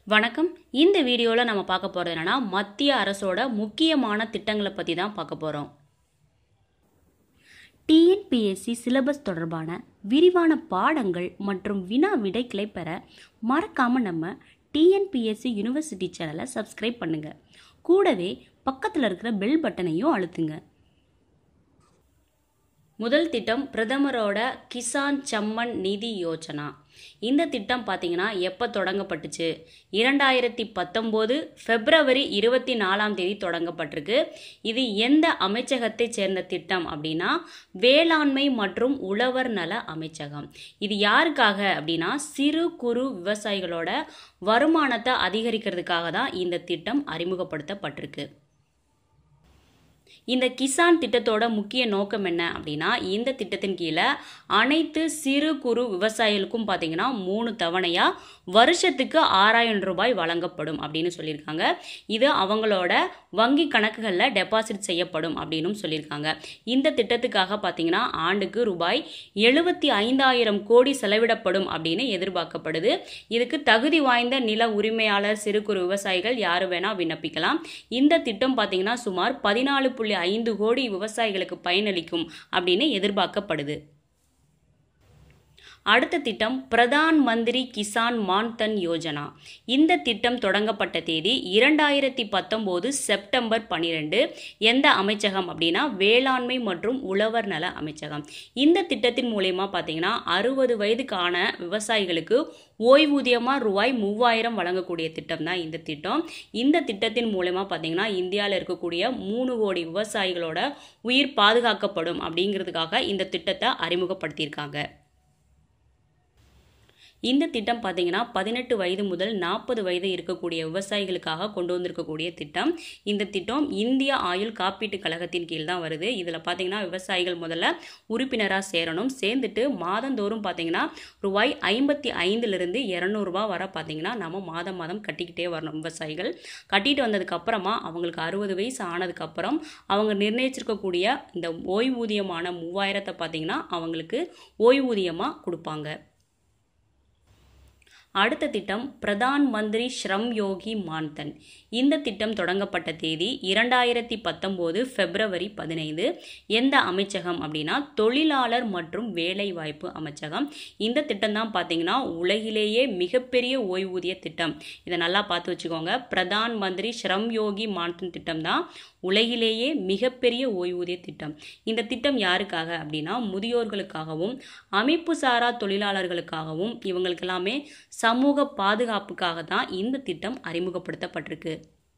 வணக்கம் இந்த வீடியோவில் நம்ம பார்க்க போகிறது என்னென்னா மத்திய அரசோட முக்கியமான திட்டங்களை பற்றி தான் பார்க்க போகிறோம் டிஎன்பிஎஸ்சி சிலபஸ் தொடர்பான விரிவான பாடங்கள் மற்றும் வினா விடைகளை பெற மறக்காமல் நம்ம டிஎன்பிஎஸ்சி யூனிவர்சிட்டி சேனலை சப்ஸ்கிரைப் பண்ணுங்கள் கூடவே பக்கத்தில் இருக்கிற பெல் பட்டனையும் அழுத்துங்க முதல் திட்டம் பிரதமரோட கிசான் சம்மன் நிதி யோஜனா இந்த திட்டம் பார்த்தீங்கன்னா எப்போ தொடங்கப்பட்டுச்சு இரண்டாயிரத்தி பத்தொம்போது பிப்ரவரி இருபத்தி நாலாம் தேதி தொடங்கப்பட்டிருக்கு இது எந்த அமைச்சகத்தை சேர்ந்த திட்டம் அப்படின்னா வேளாண்மை மற்றும் உழவர் நல அமைச்சகம் இது யாருக்காக அப்படின்னா சிறு குறு விவசாயிகளோட வருமானத்தை அதிகரிக்கிறதுக்காக தான் இந்த திட்டம் அறிமுகப்படுத்தப்பட்டிருக்கு இந்த கிசான் திட்டத்தோட முக்கிய நோக்கம் என்ன அப்படின்னா இந்த திட்டத்தின் கீழே அனைத்து சிறு குறு விவசாயிகளுக்கும் பார்த்தீங்கன்னா மூணு தவணையாக வருஷத்துக்கு ஆறாயிரம் ரூபாய் வழங்கப்படும் அப்படின்னு சொல்லியிருக்காங்க இது அவங்களோட வங்கி கணக்குகளில் டெபாசிட் செய்யப்படும் அப்படின்னு சொல்லியிருக்காங்க இந்த திட்டத்துக்காக பார்த்தீங்கன்னா ஆண்டுக்கு ரூபாய் எழுபத்தி ஐந்தாயிரம் கோடி செலவிடப்படும் அப்படின்னு எதிர்பார்க்கப்படுது இதுக்கு தகுதி வாய்ந்த நில உரிமையாளர் சிறு குறு விவசாயிகள் யாரு வேணா விண்ணப்பிக்கலாம் இந்த திட்டம் பார்த்தீங்கன்னா சுமார் பதினாலு புள்ளி ஐந்து கோடி விவசாயிகளுக்கு பயனளிக்கும் அப்படின்னு எதிர்பார்க்கப்படுது அடுத்த திட்டம் பிரதான் மந்திரி கிசான் மான்தன் யோஜனா இந்த திட்டம் தொடங்கப்பட்ட தேதி இரண்டாயிரத்தி பத்தொம்போது செப்டம்பர் பன்னிரெண்டு எந்த அமைச்சகம் அப்படின்னா வேளாண்மை மற்றும் உழவர் நல அமைச்சகம் இந்த திட்டத்தின் மூலயமா பார்த்தீங்கன்னா அறுபது வயதுக்கான விவசாயிகளுக்கு ஓய்வூதியமாக ரூபாய் மூவாயிரம் வழங்கக்கூடிய திட்டம் தான் இந்த திட்டம் இந்த திட்டத்தின் மூலயமா பார்த்தீங்கன்னா இந்தியாவில் இருக்கக்கூடிய மூணு கோடி விவசாயிகளோட உயிர் பாதுகாக்கப்படும் அப்படிங்கிறதுக்காக இந்த திட்டத்தை அறிமுகப்படுத்தியிருக்காங்க இந்த திட்டம் பார்த்தீங்கன்னா பதினெட்டு வயது முதல் நாற்பது வயது இருக்கக்கூடிய விவசாயிகளுக்காக கொண்டு வந்திருக்கக்கூடிய திட்டம் இந்த திட்டம் இந்திய ஆயுள் காப்பீட்டு கழகத்தின் கீழ் தான் வருது இதில் பார்த்தீங்கன்னா விவசாயிகள் முதல்ல உறுப்பினராக சேரணும் சேர்ந்துட்டு மாதந்தோறும் பார்த்தீங்கன்னா ரூபாய் ஐம்பத்தி ஐந்துலேருந்து இரநூறுபா வர பார்த்தீங்கன்னா நம்ம மாதம் மாதம் கட்டிக்கிட்டே வரணும் விவசாயிகள் கட்டிட்டு வந்ததுக்கப்புறமா அவங்களுக்கு அறுபது வயசு ஆனதுக்கப்புறம் அவங்க நிர்ணயிச்சிருக்கக்கூடிய இந்த ஓய்வூதியமான மூவாயிரத்தை பார்த்தீங்கன்னா அவங்களுக்கு ஓய்வூதியமாக கொடுப்பாங்க அடுத்த திட்டம் பிரதான் மந்திரி ஸ்ரம் யோகி மான்தன் இந்த திட்டம் தொடங்கப்பட்ட தேதி இரண்டாயிரத்தி பத்தொம்போது பிப்ரவரி பதினைந்து எந்த அமைச்சகம் அப்படின்னா தொழிலாளர் மற்றும் வேலைவாய்ப்பு அமைச்சகம் இந்த திட்டம் தான் பார்த்தீங்கன்னா உலகிலேயே மிகப்பெரிய ஓய்வூதிய திட்டம் இதை நல்லா பார்த்து வச்சுக்கோங்க பிரதான் மந்திரி ஸ்ரம் யோகி மான்தன் திட்டம் தான் உலகிலேயே மிகப்பெரிய ஓய்வூதிய திட்டம் இந்த திட்டம் யாருக்காக அப்படின்னா முதியோர்களுக்காகவும் அமைப்பு சாரா தொழிலாளர்களுக்காகவும் இவங்களுக்கெல்லாமே சமூக பாதுகாப்புக்காக தான் இந்த திட்டம் அறிமுகப்படுத்தப்பட்டிருக்கு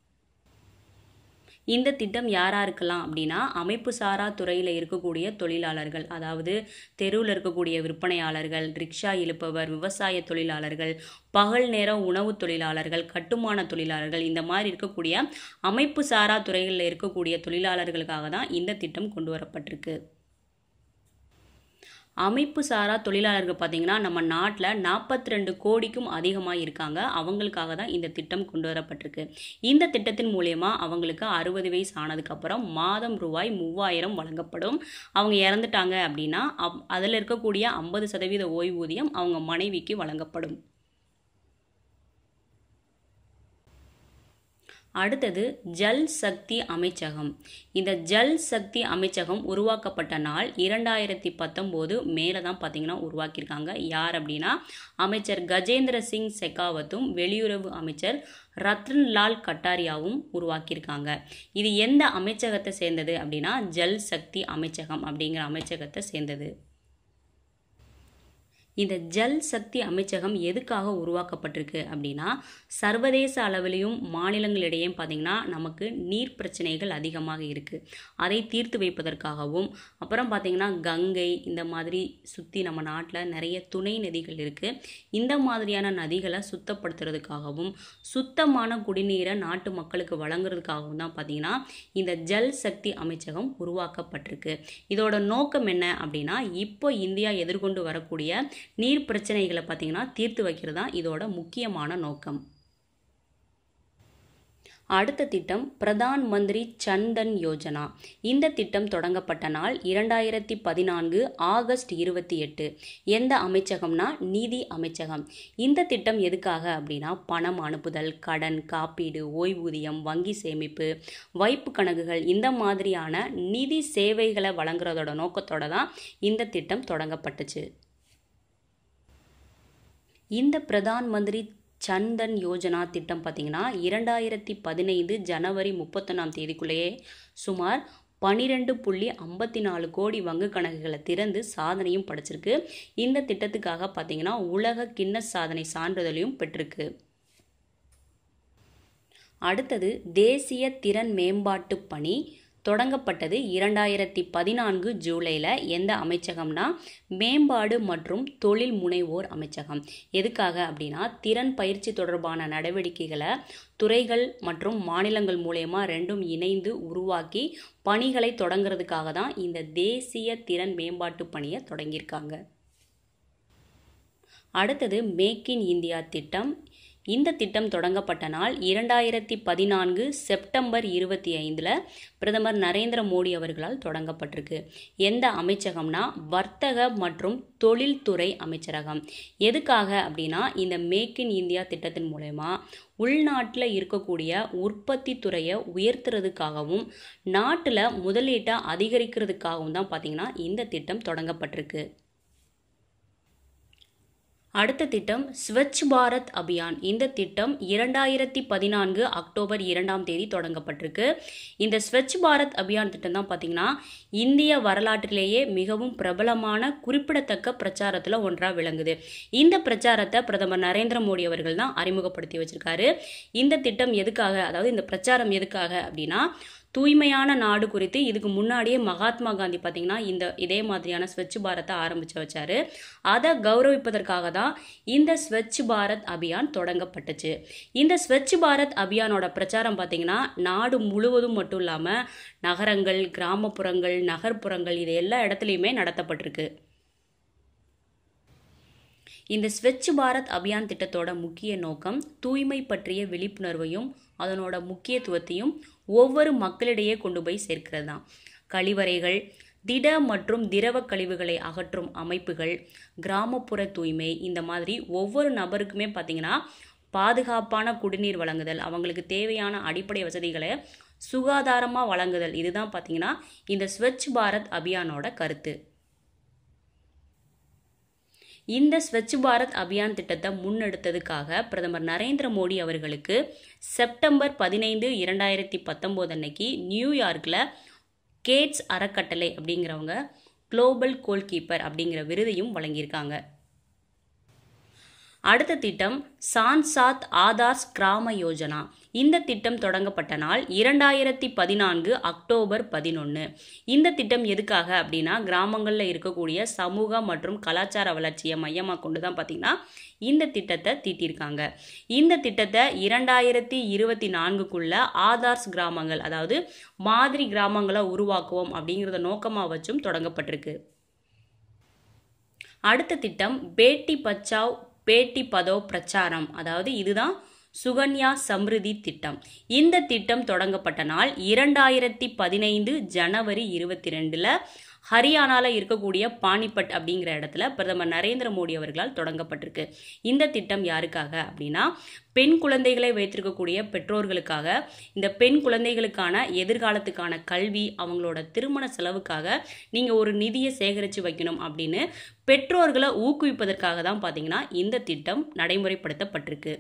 இந்த திட்டம் யாராருக்கெல்லாம் அப்படின்னா அமைப்பு சாரா துறையில் இருக்கக்கூடிய தொழிலாளர்கள் அதாவது தெருவில் இருக்கக்கூடிய விற்பனையாளர்கள் ரிக்ஷா இழுப்பவர் விவசாய தொழிலாளர்கள் பகல் நேர உணவு தொழிலாளர்கள் கட்டுமான தொழிலாளர்கள் இந்த மாதிரி இருக்கக்கூடிய அமைப்பு சாரா துறைகளில் இருக்கக்கூடிய தொழிலாளர்களுக்காக தான் இந்த திட்டம் கொண்டு வரப்பட்டிருக்கு அமைப்பு சாரா தொழிலாளர்கள் பார்த்திங்கன்னா நம்ம நாட்டில் நாற்பத்தி ரெண்டு கோடிக்கும் அதிகமாக இருக்காங்க அவங்களுக்காக தான் இந்த திட்டம் கொண்டு வரப்பட்டிருக்கு இந்த திட்டத்தின் மூலயமா அவங்களுக்கு அறுபது வயசு ஆனதுக்கப்புறம் மாதம் ரூபாய் மூவாயிரம் வழங்கப்படும் அவங்க இறந்துட்டாங்க அப்படின்னா அப் அதில் இருக்கக்கூடிய ஐம்பது சதவீத ஓய்வூதியம் அவங்க மனைவிக்கு வழங்கப்படும் அடுத்தது ஜல் சக்தி அமைச்சகம் இந்த ஜல் சக்தி அமைச்சகம் உருவாக்கப்பட்ட நாள் இரண்டாயிரத்தி பத்தொம்போது மேலே தான் பார்த்தீங்கன்னா உருவாக்கியிருக்காங்க யார் அப்படின்னா அமைச்சர் கஜேந்திர சிங் செகாவத்தும் வெளியுறவு அமைச்சர் ரத்ன்லால் கட்டாரியாவும் உருவாக்கியிருக்காங்க இது எந்த அமைச்சகத்தை சேர்ந்தது அப்படின்னா ஜல் சக்தி அமைச்சகம் அப்படிங்கிற அமைச்சகத்தை சேர்ந்தது இந்த ஜல் சக்தி அமைச்சகம் எதுக்காக உருவாக்கப்பட்டிருக்கு அப்படின்னா சர்வதேச அளவிலையும் மாநிலங்களிடையே பார்த்திங்கன்னா நமக்கு நீர் பிரச்சனைகள் அதிகமாக இருக்குது அதை தீர்த்து வைப்பதற்காகவும் அப்புறம் பார்த்திங்கன்னா கங்கை இந்த மாதிரி சுற்றி நம்ம நாட்டில் நிறைய துணை நதிகள் இருக்குது இந்த மாதிரியான நதிகளை சுத்தப்படுத்துறதுக்காகவும் சுத்தமான குடிநீரை நாட்டு மக்களுக்கு வழங்குறதுக்காகவும் தான் பார்த்திங்கன்னா இந்த ஜல் சக்தி அமைச்சகம் உருவாக்கப்பட்டிருக்கு இதோட நோக்கம் என்ன அப்படின்னா இப்போ இந்தியா எதிர்கொண்டு வரக்கூடிய நீர் பிரச்சனைகளை பார்த்திங்கன்னா தீர்த்து வைக்கிறது தான் இதோட முக்கியமான நோக்கம் அடுத்த திட்டம் பிரதான் மந்திரி சந்தன் யோஜனா இந்த திட்டம் தொடங்கப்பட்ட நாள் இரண்டாயிரத்தி பதினான்கு ஆகஸ்ட் இருபத்தி எட்டு எந்த அமைச்சகம்னா நிதி அமைச்சகம் இந்த திட்டம் எதுக்காக அப்படின்னா பணம் அனுப்புதல் கடன் காப்பீடு ஓய்வூதியம் வங்கி சேமிப்பு வைப்பு கணக்குகள் இந்த மாதிரியான நிதி சேவைகளை வழங்குறதோட நோக்கத்தோட தான் இந்த திட்டம் தொடங்கப்பட்டுச்சு இந்த பிரதான் மந்திரி சந்தன் யோஜனா திட்டம் பார்த்திங்கன்னா இரண்டாயிரத்தி பதினைந்து ஜனவரி முப்பத்தொன்னாம் தேதிக்குள்ளேயே சுமார் பன்னிரெண்டு புள்ளி ஐம்பத்தி நாலு கோடி வங்கு கணக்குகளை திறந்து சாதனையும் படைச்சிருக்கு இந்த திட்டத்துக்காக பார்த்திங்கன்னா உலக கிண்ண சாதனை சான்றிதழையும் பெற்றிருக்கு அடுத்தது தேசிய திறன் மேம்பாட்டு பணி தொடங்கப்பட்டது இரண்டாயிரத்தி பதினான்கு ஜூலையில் எந்த அமைச்சகம்னா மேம்பாடு மற்றும் தொழில் முனைவோர் அமைச்சகம் எதுக்காக அப்படின்னா திறன் பயிற்சி தொடர்பான நடவடிக்கைகளை துறைகள் மற்றும் மாநிலங்கள் மூலயமா ரெண்டும் இணைந்து உருவாக்கி பணிகளை தொடங்குறதுக்காக தான் இந்த தேசிய திறன் மேம்பாட்டு பணியை தொடங்கியிருக்காங்க அடுத்தது மேக் இன் இந்தியா திட்டம் இந்த திட்டம் தொடங்கப்பட்ட நாள் இரண்டாயிரத்தி பதினான்கு செப்டம்பர் இருபத்தி ஐந்தில் பிரதமர் நரேந்திர மோடி அவர்களால் தொடங்கப்பட்டிருக்கு எந்த அமைச்சகம்னா வர்த்தக மற்றும் தொழில்துறை அமைச்சரகம் எதுக்காக அப்படின்னா இந்த மேக் இன் இந்தியா திட்டத்தின் மூலயமா உள்நாட்டில் இருக்கக்கூடிய உற்பத்தி துறையை உயர்த்துறதுக்காகவும் நாட்டில் முதலீட்டை அதிகரிக்கிறதுக்காகவும் தான் பார்த்திங்கன்னா இந்த திட்டம் தொடங்கப்பட்டிருக்கு அடுத்த திட்டம் ஸ்வச் பாரத் அபியான் இந்த திட்டம் இரண்டாயிரத்தி பதினான்கு அக்டோபர் இரண்டாம் தேதி தொடங்கப்பட்டிருக்கு இந்த ஸ்வச் பாரத் அபியான் திட்டம் தான் பார்த்திங்கன்னா இந்திய வரலாற்றிலேயே மிகவும் பிரபலமான குறிப்பிடத்தக்க பிரச்சாரத்தில் ஒன்றாக விளங்குது இந்த பிரச்சாரத்தை பிரதமர் நரேந்திர மோடி அவர்கள் தான் அறிமுகப்படுத்தி வச்சிருக்காரு இந்த திட்டம் எதுக்காக அதாவது இந்த பிரச்சாரம் எதுக்காக அப்படின்னா தூய்மையான நாடு குறித்து இதுக்கு முன்னாடியே மகாத்மா காந்தி பார்த்திங்கன்னா இந்த இதே மாதிரியான ஸ்வச் பாரத்தை ஆரம்பித்து வச்சாரு அதை கௌரவிப்பதற்காக தான் இந்த ஸ்வச் பாரத் அபியான் தொடங்கப்பட்டுச்சு இந்த ஸ்வச் பாரத் அபியானோட பிரச்சாரம் பார்த்திங்கன்னா நாடு முழுவதும் மட்டும் இல்லாமல் நகரங்கள் கிராமப்புறங்கள் நகர்ப்புறங்கள் இது எல்லா இடத்துலையுமே நடத்தப்பட்டிருக்கு இந்த ஸ்வச் பாரத் அபியான் திட்டத்தோட முக்கிய நோக்கம் தூய்மை பற்றிய விழிப்புணர்வையும் அதனோட முக்கியத்துவத்தையும் ஒவ்வொரு மக்களிடையே கொண்டு போய் சேர்க்கிறது தான் கழிவறைகள் திட மற்றும் திரவ கழிவுகளை அகற்றும் அமைப்புகள் கிராமப்புற தூய்மை இந்த மாதிரி ஒவ்வொரு நபருக்குமே பார்த்திங்கன்னா பாதுகாப்பான குடிநீர் வழங்குதல் அவங்களுக்கு தேவையான அடிப்படை வசதிகளை சுகாதாரமாக வழங்குதல் இதுதான் பார்த்திங்கன்னா இந்த ஸ்வச் பாரத் அபியானோட கருத்து இந்த ஸ்வச் பாரத் அபியான் திட்டத்தை முன்னெடுத்ததுக்காக பிரதமர் நரேந்திர மோடி அவர்களுக்கு செப்டம்பர் பதினைந்து இரண்டாயிரத்தி பத்தொம்போது அன்னைக்கு நியூயார்க்கில் கேட்ஸ் அறக்கட்டளை அப்படிங்கிறவங்க குளோபல் கோல்கீப்பர் அப்படிங்கிற விருதையும் வழங்கியிருக்காங்க அடுத்த திட்டம் சான்சாத் ஆதார்ஸ் கிராம யோஜனா இந்த திட்டம் தொடங்கப்பட்ட நாள் இரண்டாயிரத்தி பதினான்கு அக்டோபர் பதினொன்று இந்த திட்டம் எதுக்காக அப்படின்னா கிராமங்களில் இருக்கக்கூடிய சமூக மற்றும் கலாச்சார வளர்ச்சியை மையமாக கொண்டு தான் பார்த்திங்கன்னா இந்த திட்டத்தை தீட்டியிருக்காங்க இந்த திட்டத்தை இரண்டாயிரத்தி இருபத்தி நான்குக்குள்ள ஆதார்ஸ் கிராமங்கள் அதாவது மாதிரி கிராமங்களை உருவாக்குவோம் அப்படிங்கிறத நோக்கமாக வச்சும் தொடங்கப்பட்டிருக்கு அடுத்த திட்டம் பேட்டி பச்சாவ் பேட்டி பதோ பிரச்சாரம் அதாவது இதுதான் சுகன்யா சம்ருதி திட்டம் இந்த திட்டம் தொடங்கப்பட்ட நாள் இரண்டாயிரத்தி பதினைந்து ஜனவரி இருபத்தி ரெண்டில் ஹரியானாவில் இருக்கக்கூடிய பானிபட் அப்படிங்கிற இடத்துல பிரதமர் நரேந்திர மோடி அவர்களால் தொடங்கப்பட்டிருக்கு இந்த திட்டம் யாருக்காக அப்படின்னா பெண் குழந்தைகளை வைத்திருக்கக்கூடிய பெற்றோர்களுக்காக இந்த பெண் குழந்தைகளுக்கான எதிர்காலத்துக்கான கல்வி அவங்களோட திருமண செலவுக்காக நீங்கள் ஒரு நிதியை சேகரித்து வைக்கணும் அப்படின்னு பெற்றோர்களை ஊக்குவிப்பதற்காக தான் பார்த்தீங்கன்னா இந்த திட்டம் நடைமுறைப்படுத்தப்பட்டிருக்கு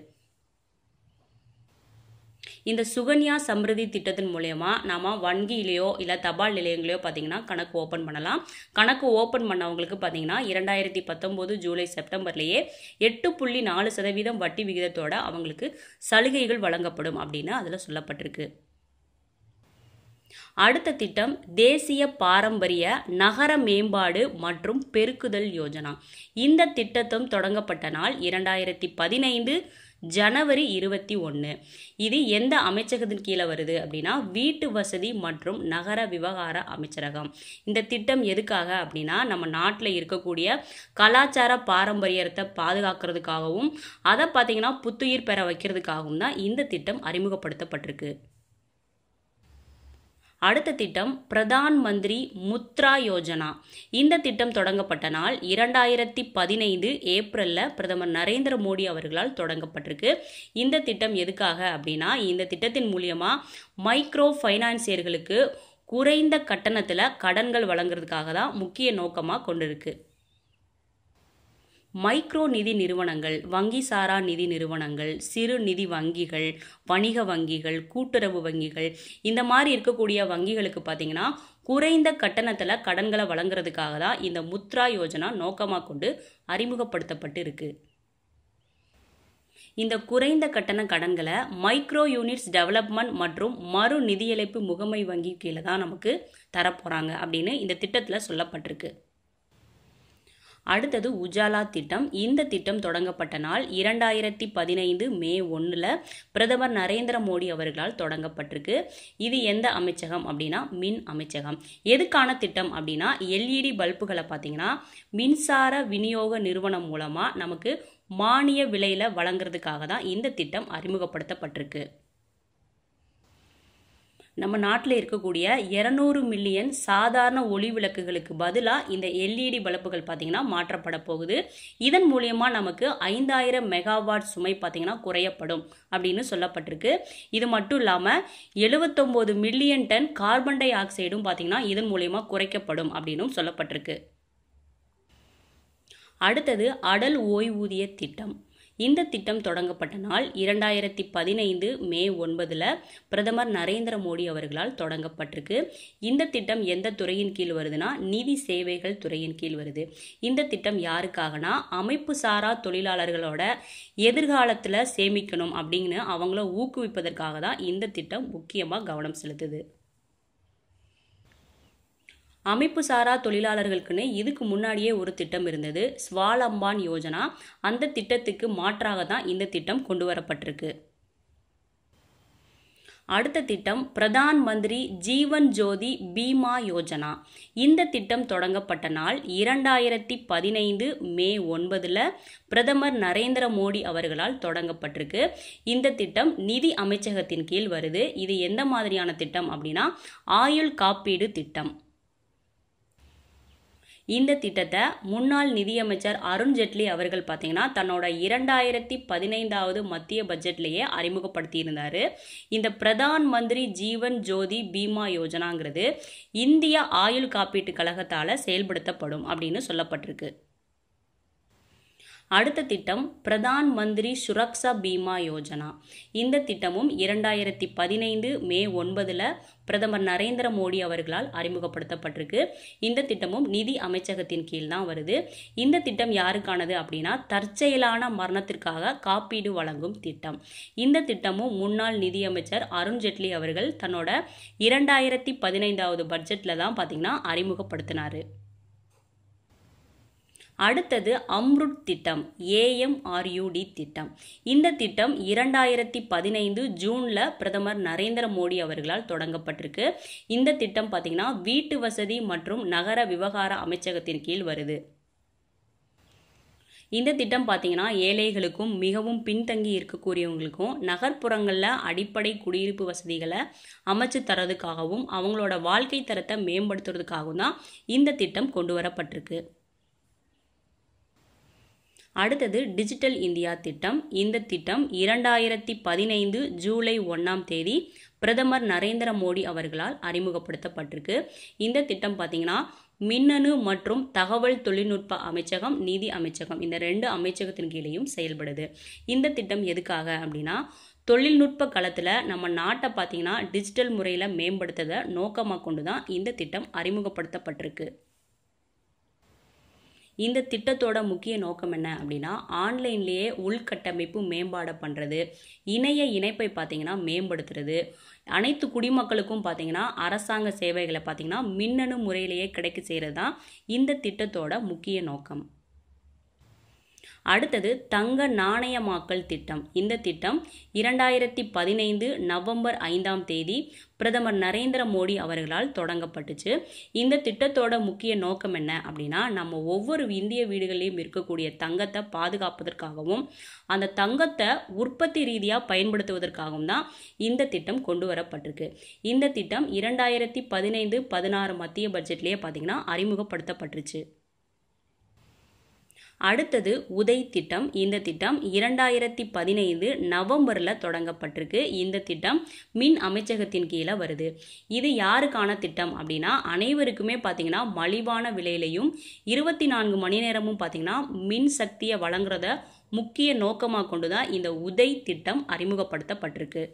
இந்த சுகன்யா சம்ருதி திட்டத்தின் மூலயமா நாம் வங்கியிலையோ இல்லை தபால் நிலையங்களையோ பார்த்தீங்கன்னா கணக்கு ஓப்பன் பண்ணலாம் கணக்கு ஓப்பன் பண்ணவங்களுக்கு பார்த்தீங்கன்னா இரண்டாயிரத்தி பத்தொம்போது ஜூலை செப்டம்பர்லேயே எட்டு புள்ளி நாலு சதவீதம் வட்டி விகிதத்தோட அவங்களுக்கு சலுகைகள் வழங்கப்படும் அப்படின்னு அதில் சொல்லப்பட்டிருக்கு அடுத்த திட்டம் தேசிய பாரம்பரிய நகர மேம்பாடு மற்றும் பெருக்குதல் யோஜனா இந்த திட்டத்தும் தொடங்கப்பட்ட நாள் இரண்டாயிரத்தி பதினைந்து ஜனவரி இருபத்தி ஒன்று இது எந்த அமைச்சகத்தின் கீழே வருது அப்படின்னா வீட்டு வசதி மற்றும் நகர விவகார அமைச்சரகம் இந்த திட்டம் எதுக்காக அப்படின்னா நம்ம நாட்டில் இருக்கக்கூடிய கலாச்சார பாரம்பரியத்தை பாதுகாக்கிறதுக்காகவும் அதை பார்த்தீங்கன்னா புத்துயிர் பெற வைக்கிறதுக்காகவும் தான் இந்த திட்டம் அறிமுகப்படுத்தப்பட்டிருக்கு அடுத்த திட்டம் பிரதான் மந்திரி முத்ரா யோஜனா இந்த திட்டம் தொடங்கப்பட்ட நாள் இரண்டாயிரத்தி பதினைந்து ஏப்ரலில் பிரதமர் நரேந்திர மோடி அவர்களால் தொடங்கப்பட்டிருக்கு இந்த திட்டம் எதுக்காக அப்படின்னா இந்த திட்டத்தின் மூலியமாக மைக்ரோ ஃபைனான்சியர்களுக்கு குறைந்த கட்டணத்தில் கடன்கள் வழங்குறதுக்காக தான் முக்கிய நோக்கமாக கொண்டிருக்கு மைக்ரோ நிதி நிறுவனங்கள் வங்கி சாரா நிதி நிறுவனங்கள் சிறு நிதி வங்கிகள் வணிக வங்கிகள் கூட்டுறவு வங்கிகள் இந்த மாதிரி இருக்கக்கூடிய வங்கிகளுக்கு பார்த்தீங்கன்னா குறைந்த கட்டணத்தில் கடன்களை வழங்குறதுக்காக தான் இந்த முத்ரா யோஜனா நோக்கமாக கொண்டு அறிமுகப்படுத்தப்பட்டு இருக்கு இந்த குறைந்த கட்டண கடன்களை மைக்ரோ யூனிட்ஸ் டெவலப்மெண்ட் மற்றும் மறு நிதியளிப்பு முகமை வங்கி கீழே தான் நமக்கு தரப்போகிறாங்க அப்படின்னு இந்த திட்டத்தில் சொல்லப்பட்டிருக்கு அடுத்தது உஜாலா திட்டம் இந்த திட்டம் தொடங்கப்பட்ட நாள் இரண்டாயிரத்தி பதினைந்து மே ஒன்றில் பிரதமர் நரேந்திர மோடி அவர்களால் தொடங்கப்பட்டிருக்கு இது எந்த அமைச்சகம் அப்படின்னா மின் அமைச்சகம் எதுக்கான திட்டம் அப்படின்னா எல்இடி பல்புகளை பார்த்தீங்கன்னா மின்சார விநியோக நிறுவனம் மூலமாக நமக்கு மானிய விலையில் வழங்குறதுக்காக தான் இந்த திட்டம் அறிமுகப்படுத்தப்பட்டிருக்கு நம்ம நாட்டில் இருக்கக்கூடிய இரநூறு மில்லியன் சாதாரண ஒளி விளக்குகளுக்கு பதிலாக இந்த எல்இடி பல்புகள் பார்த்திங்கன்னா மாற்றப்பட போகுது இதன் மூலியமாக நமக்கு ஐந்தாயிரம் மெகாவாட் சுமை பார்த்திங்கன்னா குறையப்படும் அப்படின்னு சொல்லப்பட்டிருக்கு இது மட்டும் இல்லாமல் எழுபத்தொம்போது மில்லியன் டன் கார்பன் டை ஆக்சைடும் பார்த்திங்கன்னா இதன் மூலியமாக குறைக்கப்படும் அப்படின்னும் சொல்லப்பட்டிருக்கு அடுத்தது அடல் ஓய்வூதிய திட்டம் இந்த திட்டம் தொடங்கப்பட்ட நாள் இரண்டாயிரத்தி பதினைந்து மே ஒன்பதில் பிரதமர் நரேந்திர மோடி அவர்களால் தொடங்கப்பட்டிருக்கு இந்த திட்டம் எந்த துறையின் கீழ் வருதுன்னா நிதி சேவைகள் துறையின் கீழ் வருது இந்த திட்டம் யாருக்காகனா அமைப்பு சாரா தொழிலாளர்களோட எதிர்காலத்தில் சேமிக்கணும் அப்படின்னு அவங்கள ஊக்குவிப்பதற்காக தான் இந்த திட்டம் முக்கியமாக கவனம் செலுத்துது அமைப்பு சாரா தொழிலாளர்களுக்குன்னு இதுக்கு முன்னாடியே ஒரு திட்டம் இருந்தது ஸ்வாலம்பான் யோஜனா அந்த திட்டத்துக்கு மாற்றாக தான் இந்த திட்டம் கொண்டு வரப்பட்டிருக்கு அடுத்த திட்டம் பிரதான் மந்திரி ஜீவன் ஜோதி பீமா யோஜனா இந்த திட்டம் தொடங்கப்பட்ட நாள் இரண்டாயிரத்தி பதினைந்து மே ஒன்பதில் பிரதமர் நரேந்திர மோடி அவர்களால் தொடங்கப்பட்டிருக்கு இந்த திட்டம் நிதி அமைச்சகத்தின் கீழ் வருது இது எந்த மாதிரியான திட்டம் அப்படின்னா ஆயுள் காப்பீடு திட்டம் இந்த திட்டத்தை முன்னாள் நிதியமைச்சர் அருண் ஜெட்லி அவர்கள் பார்த்தீங்கன்னா தன்னோட இரண்டாயிரத்தி பதினைந்தாவது மத்திய பட்ஜெட்லேயே அறிமுகப்படுத்தியிருந்தார் இந்த பிரதான் மந்திரி ஜீவன் ஜோதி பீமா யோஜனாங்கிறது இந்திய ஆயுள் காப்பீட்டு கழகத்தால் செயல்படுத்தப்படும் அப்படின்னு சொல்லப்பட்டிருக்கு அடுத்த திட்டம் பிரதான் மந்திரி சுரக்ஷா பீமா யோஜனா இந்த திட்டமும் இரண்டாயிரத்தி பதினைந்து மே ஒன்பதில் பிரதமர் நரேந்திர மோடி அவர்களால் அறிமுகப்படுத்தப்பட்டிருக்கு இந்த திட்டமும் நிதி அமைச்சகத்தின் கீழ் தான் வருது இந்த திட்டம் யாருக்கானது அப்படின்னா தற்செயலான மரணத்திற்காக காப்பீடு வழங்கும் திட்டம் இந்த திட்டமும் முன்னாள் நிதியமைச்சர் அருண் ஜெட்லி அவர்கள் தன்னோட இரண்டாயிரத்தி பதினைந்தாவது பட்ஜெட்டில் தான் பார்த்தீங்கன்னா அறிமுகப்படுத்தினார் அடுத்தது அம்ருட் திட்டம் ஏஎம்ஆர்யூடி திட்டம் இந்த திட்டம் இரண்டாயிரத்தி பதினைந்து ஜூனில் பிரதமர் நரேந்திர மோடி அவர்களால் தொடங்கப்பட்டிருக்கு இந்த திட்டம் பார்த்திங்கன்னா வீட்டு வசதி மற்றும் நகர விவகார அமைச்சகத்தின் கீழ் வருது இந்த திட்டம் பார்த்தீங்கன்னா ஏழைகளுக்கும் மிகவும் பின்தங்கி இருக்கக்கூடியவங்களுக்கும் நகர்ப்புறங்களில் அடிப்படை குடியிருப்பு வசதிகளை அமைச்சு தரதுக்காகவும் அவங்களோட வாழ்க்கை தரத்தை மேம்படுத்துறதுக்காகவும் தான் இந்த திட்டம் கொண்டு வரப்பட்டிருக்கு அடுத்தது டிஜிட்டல் இந்தியா திட்டம் இந்த திட்டம் இரண்டாயிரத்தி பதினைந்து ஜூலை ஒன்றாம் தேதி பிரதமர் நரேந்திர மோடி அவர்களால் அறிமுகப்படுத்தப்பட்டிருக்கு இந்த திட்டம் பார்த்தீங்கன்னா மின்னணு மற்றும் தகவல் தொழில்நுட்ப அமைச்சகம் நிதி அமைச்சகம் இந்த ரெண்டு அமைச்சகத்தின் கீழேயும் செயல்படுது இந்த திட்டம் எதுக்காக அப்படின்னா தொழில்நுட்ப களத்தில் நம்ம நாட்டை பார்த்தீங்கன்னா டிஜிட்டல் முறையில் மேம்படுத்ததை நோக்கமாக கொண்டு தான் இந்த திட்டம் அறிமுகப்படுத்தப்பட்டிருக்கு இந்த திட்டத்தோட முக்கிய நோக்கம் என்ன அப்படின்னா ஆன்லைன்லேயே உள்கட்டமைப்பு மேம்பாடு பண்ணுறது இணைய இணைப்பை பார்த்தீங்கன்னா மேம்படுத்துறது அனைத்து குடிமக்களுக்கும் பார்த்தீங்கன்னா அரசாங்க சேவைகளை பார்த்தீங்கன்னா மின்னணு முறையிலேயே கிடைக்க செய்கிறது தான் இந்த திட்டத்தோட முக்கிய நோக்கம் அடுத்தது தங்க நாணயமாக்கல் திட்டம் இந்த திட்டம் இரண்டாயிரத்தி பதினைந்து நவம்பர் ஐந்தாம் தேதி பிரதமர் நரேந்திர மோடி அவர்களால் தொடங்கப்பட்டுச்சு இந்த திட்டத்தோட முக்கிய நோக்கம் என்ன அப்படின்னா நம்ம ஒவ்வொரு இந்திய வீடுகளிலும் இருக்கக்கூடிய தங்கத்தை பாதுகாப்பதற்காகவும் அந்த தங்கத்தை உற்பத்தி ரீதியாக பயன்படுத்துவதற்காகவும் தான் இந்த திட்டம் கொண்டு வரப்பட்டிருக்கு இந்த திட்டம் இரண்டாயிரத்தி பதினைந்து பதினாறு மத்திய பட்ஜெட்லேயே பார்த்தீங்கன்னா அறிமுகப்படுத்தப்பட்டுருச்சு அடுத்தது உதய் திட்டம் இந்த திட்டம் இரண்டாயிரத்தி பதினைந்து நவம்பரில் தொடங்கப்பட்டிருக்கு இந்த திட்டம் மின் அமைச்சகத்தின் கீழே வருது இது யாருக்கான திட்டம் அப்படின்னா அனைவருக்குமே பார்த்தீங்கன்னா மலிவான விலையிலையும் இருபத்தி நான்கு மணி நேரமும் பார்த்தீங்கன்னா மின் சக்தியை வழங்குறத முக்கிய நோக்கமாக கொண்டு தான் இந்த உதய் திட்டம் அறிமுகப்படுத்தப்பட்டிருக்கு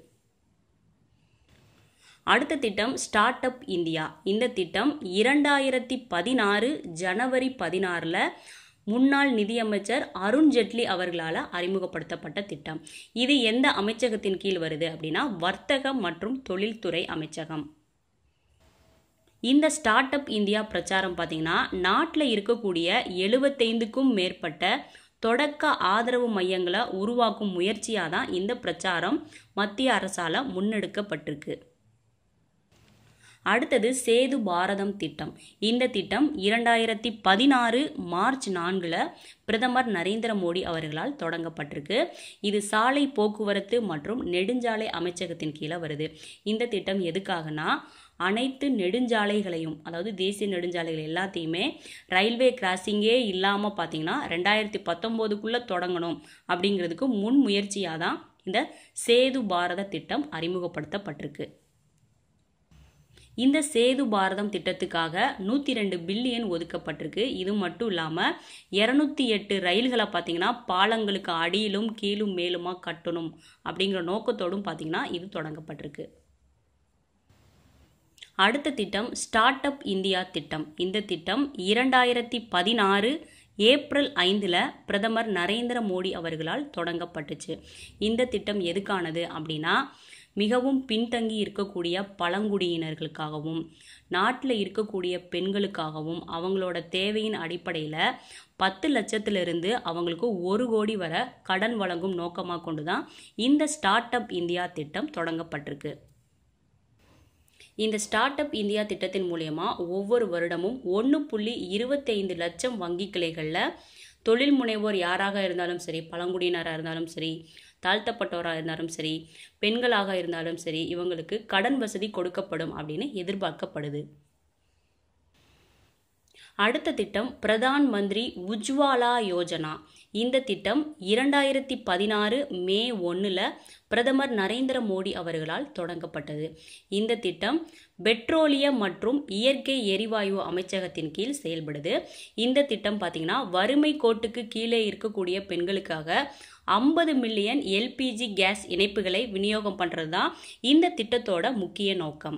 அடுத்த திட்டம் ஸ்டார்ட் அப் இந்தியா இந்த திட்டம் இரண்டாயிரத்தி பதினாறு ஜனவரி பதினாறில் முன்னாள் நிதியமைச்சர் அருண் ஜெட்லி அவர்களால் அறிமுகப்படுத்தப்பட்ட திட்டம் இது எந்த அமைச்சகத்தின் கீழ் வருது அப்படின்னா வர்த்தகம் மற்றும் தொழில்துறை அமைச்சகம் இந்த ஸ்டார்ட் அப் இந்தியா பிரச்சாரம் பார்த்தீங்கன்னா நாட்டில் இருக்கக்கூடிய எழுபத்தைந்துக்கும் மேற்பட்ட தொடக்க ஆதரவு மையங்களை உருவாக்கும் முயற்சியாக தான் இந்த பிரச்சாரம் மத்திய அரசால் முன்னெடுக்கப்பட்டிருக்கு அடுத்தது சேது பாரதம் திட்டம் இந்த திட்டம் இரண்டாயிரத்தி பதினாறு மார்ச் நான்கில் பிரதமர் நரேந்திர மோடி அவர்களால் தொடங்கப்பட்டிருக்கு இது சாலை போக்குவரத்து மற்றும் நெடுஞ்சாலை அமைச்சகத்தின் கீழே வருது இந்த திட்டம் எதுக்காகனா அனைத்து நெடுஞ்சாலைகளையும் அதாவது தேசிய நெடுஞ்சாலைகள் எல்லாத்தையுமே ரயில்வே கிராசிங்கே இல்லாமல் பார்த்தீங்கன்னா ரெண்டாயிரத்தி பத்தொம்போதுக்குள்ளே தொடங்கணும் அப்படிங்கிறதுக்கு முன் முயற்சியாக தான் இந்த சேது பாரத திட்டம் அறிமுகப்படுத்தப்பட்டிருக்கு இந்த சேது பாரதம் திட்டத்துக்காக நூற்றி ரெண்டு பில்லியன் ஒதுக்கப்பட்டிருக்கு இது மட்டும் இல்லாமல் இரநூத்தி எட்டு ரயில்களை பார்த்தீங்கன்னா பாலங்களுக்கு அடியிலும் கீழும் மேலுமா கட்டணும் அப்படிங்கிற நோக்கத்தோடும் பார்த்தீங்கன்னா இது தொடங்கப்பட்டிருக்கு அடுத்த திட்டம் ஸ்டார்ட் அப் இந்தியா திட்டம் இந்த திட்டம் இரண்டாயிரத்தி பதினாறு ஏப்ரல் ஐந்தில் பிரதமர் நரேந்திர மோடி அவர்களால் தொடங்கப்பட்டுச்சு இந்த திட்டம் எதுக்கானது அப்படின்னா மிகவும் பின்தங்கி இருக்கக்கூடிய பழங்குடியினர்களுக்காகவும் நாட்டில் இருக்கக்கூடிய பெண்களுக்காகவும் அவங்களோட தேவையின் அடிப்படையில் பத்து லட்சத்திலிருந்து அவங்களுக்கு ஒரு கோடி வரை கடன் வழங்கும் நோக்கமாக கொண்டு தான் இந்த ஸ்டார்ட் அப் இந்தியா திட்டம் தொடங்கப்பட்டிருக்கு இந்த ஸ்டார்ட் அப் இந்தியா திட்டத்தின் மூலயமா ஒவ்வொரு வருடமும் ஒன்று புள்ளி இருபத்தைந்து லட்சம் வங்கி கிளைகளில் தொழில் முனைவோர் யாராக இருந்தாலும் சரி பழங்குடியினராக இருந்தாலும் சரி தாழ்த்தப்பட்டோராக இருந்தாலும் சரி பெண்களாக இருந்தாலும் சரி இவங்களுக்கு கடன் வசதி கொடுக்கப்படும் அப்படின்னு எதிர்பார்க்கப்படுது அடுத்த திட்டம் பிரதான் மந்திரி உஜ்வாலா யோஜனா இந்த திட்டம் இரண்டாயிரத்தி பதினாறு மே ஒன்றில் பிரதமர் நரேந்திர மோடி அவர்களால் தொடங்கப்பட்டது இந்த திட்டம் பெட்ரோலியம் மற்றும் இயற்கை எரிவாயு அமைச்சகத்தின் கீழ் செயல்படுது இந்த திட்டம் பார்த்திங்கன்னா வறுமை கோட்டுக்கு கீழே இருக்கக்கூடிய பெண்களுக்காக ஐம்பது மில்லியன் எல்பிஜி கேஸ் இணைப்புகளை விநியோகம் பண்ணுறது தான் இந்த திட்டத்தோட முக்கிய நோக்கம்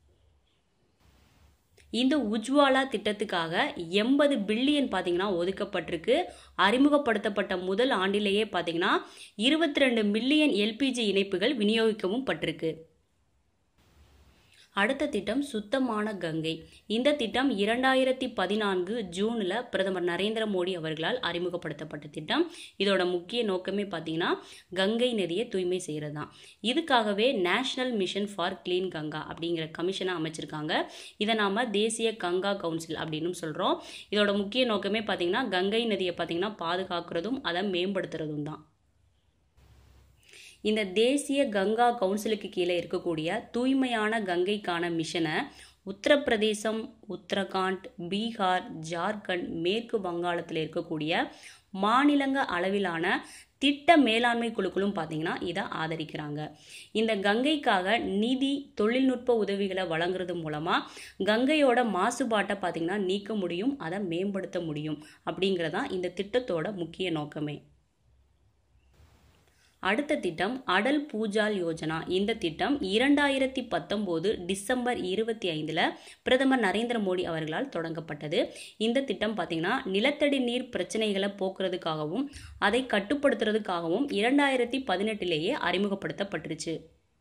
இந்த உஜ்வாலா திட்டத்துக்காக எண்பது பில்லியன் பார்த்தீங்கன்னா ஒதுக்கப்பட்டிருக்கு அறிமுகப்படுத்தப்பட்ட முதல் ஆண்டிலேயே பார்த்தீங்கன்னா இருபத்தி ரெண்டு மில்லியன் எல்பிஜி இணைப்புகள் விநியோகிக்கவும் பட்டிருக்கு அடுத்த திட்டம் சுத்தமான கங்கை இந்த திட்டம் இரண்டாயிரத்தி பதினான்கு ஜூனில் பிரதமர் நரேந்திர மோடி அவர்களால் அறிமுகப்படுத்தப்பட்ட திட்டம் இதோட முக்கிய நோக்கமே பார்த்தீங்கன்னா கங்கை நதியை தூய்மை செய்கிறது தான் இதுக்காகவே national mission for clean Ganga அப்படிங்கிற கமிஷனை அமைச்சிருக்காங்க இதை நாம் தேசிய கங்கா கவுன்சில் அப்படின்னு சொல்கிறோம் இதோட முக்கிய நோக்கமே பார்த்தீங்கன்னா கங்கை நதியை பார்த்தீங்கன்னா பாதுகாக்கிறதும் அதை மேம்படுத்துறதும் தான் இந்த தேசிய கங்கா கவுன்சிலுக்கு கீழே இருக்கக்கூடிய தூய்மையான கங்கைக்கான மிஷனை உத்தரப்பிரதேசம் உத்தரகாண்ட் பீகார் ஜார்க்கண்ட் மேற்கு வங்காளத்தில் இருக்கக்கூடிய மாநிலங்க அளவிலான திட்ட மேலாண்மை குழுக்களும் பார்த்தீங்கன்னா இதை ஆதரிக்கிறாங்க இந்த கங்கைக்காக நிதி தொழில்நுட்ப உதவிகளை வழங்குறது மூலமாக கங்கையோட மாசுபாட்டை பார்த்தீங்கன்னா நீக்க முடியும் அதை மேம்படுத்த முடியும் அப்படிங்கிறதான் இந்த திட்டத்தோட முக்கிய நோக்கமே அடுத்த திட்டம் அடல் பூஜால் யோஜனா இந்த திட்டம் இரண்டாயிரத்தி பத்தொம்போது டிசம்பர் இருபத்தி ஐந்தில் பிரதமர் நரேந்திர மோடி அவர்களால் தொடங்கப்பட்டது இந்த திட்டம் பார்த்திங்கன்னா நிலத்தடி நீர் பிரச்சனைகளை போக்குறதுக்காகவும் அதை கட்டுப்படுத்துறதுக்காகவும் இரண்டாயிரத்தி பதினெட்டிலேயே அறிமுகப்படுத்தப்பட்டுருச்சு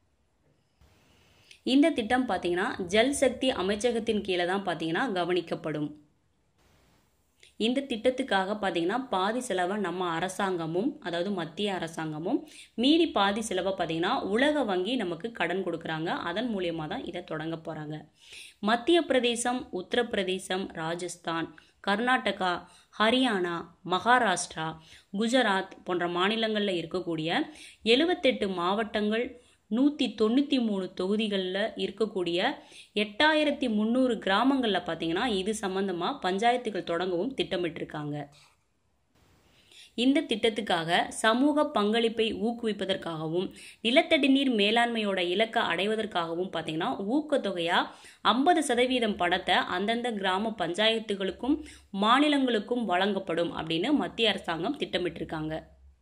இந்த திட்டம் பார்த்தீங்கன்னா ஜல் சக்தி அமைச்சகத்தின் கீழே தான் பார்த்தீங்கன்னா கவனிக்கப்படும் இந்த திட்டத்துக்காக பார்த்தீங்கன்னா பாதி செலவை நம்ம அரசாங்கமும் அதாவது மத்திய அரசாங்கமும் மீதி பாதி செலவை பார்த்தீங்கன்னா உலக வங்கி நமக்கு கடன் கொடுக்குறாங்க அதன் மூலியமாக தான் இதை தொடங்க போகிறாங்க மத்திய பிரதேசம் உத்தரப்பிரதேசம் ராஜஸ்தான் கர்நாடகா ஹரியானா மகாராஷ்டிரா குஜராத் போன்ற மாநிலங்களில் இருக்கக்கூடிய எழுபத்தெட்டு மாவட்டங்கள் நூற்றி தொண்ணூற்றி மூணு தொகுதிகளில் இருக்கக்கூடிய எட்டாயிரத்தி முந்நூறு கிராமங்களில் பார்த்தீங்கன்னா இது சம்மந்தமாக பஞ்சாயத்துகள் தொடங்கவும் திட்டமிட்டிருக்காங்க இந்த திட்டத்துக்காக சமூக பங்களிப்பை ஊக்குவிப்பதற்காகவும் நிலத்தடி நீர் மேலாண்மையோட இலக்கை அடைவதற்காகவும் பார்த்தீங்கன்னா ஊக்கத்தொகையாக ஐம்பது சதவீதம் பணத்தை அந்தந்த கிராம பஞ்சாயத்துகளுக்கும் மாநிலங்களுக்கும் வழங்கப்படும் அப்படின்னு மத்திய அரசாங்கம் திட்டமிட்டிருக்காங்க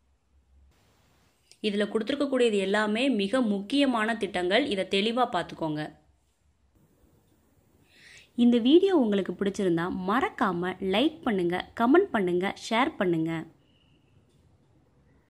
இதில் கொடுத்துருக்கக்கூடியது எல்லாமே மிக முக்கியமான திட்டங்கள் இதை தெளிவாக பார்த்துக்கோங்க இந்த வீடியோ உங்களுக்கு பிடிச்சிருந்தா மறக்காமல் லைக் பண்ணுங்கள் கமெண்ட் பண்ணுங்கள் ஷேர் பண்ணுங்கள்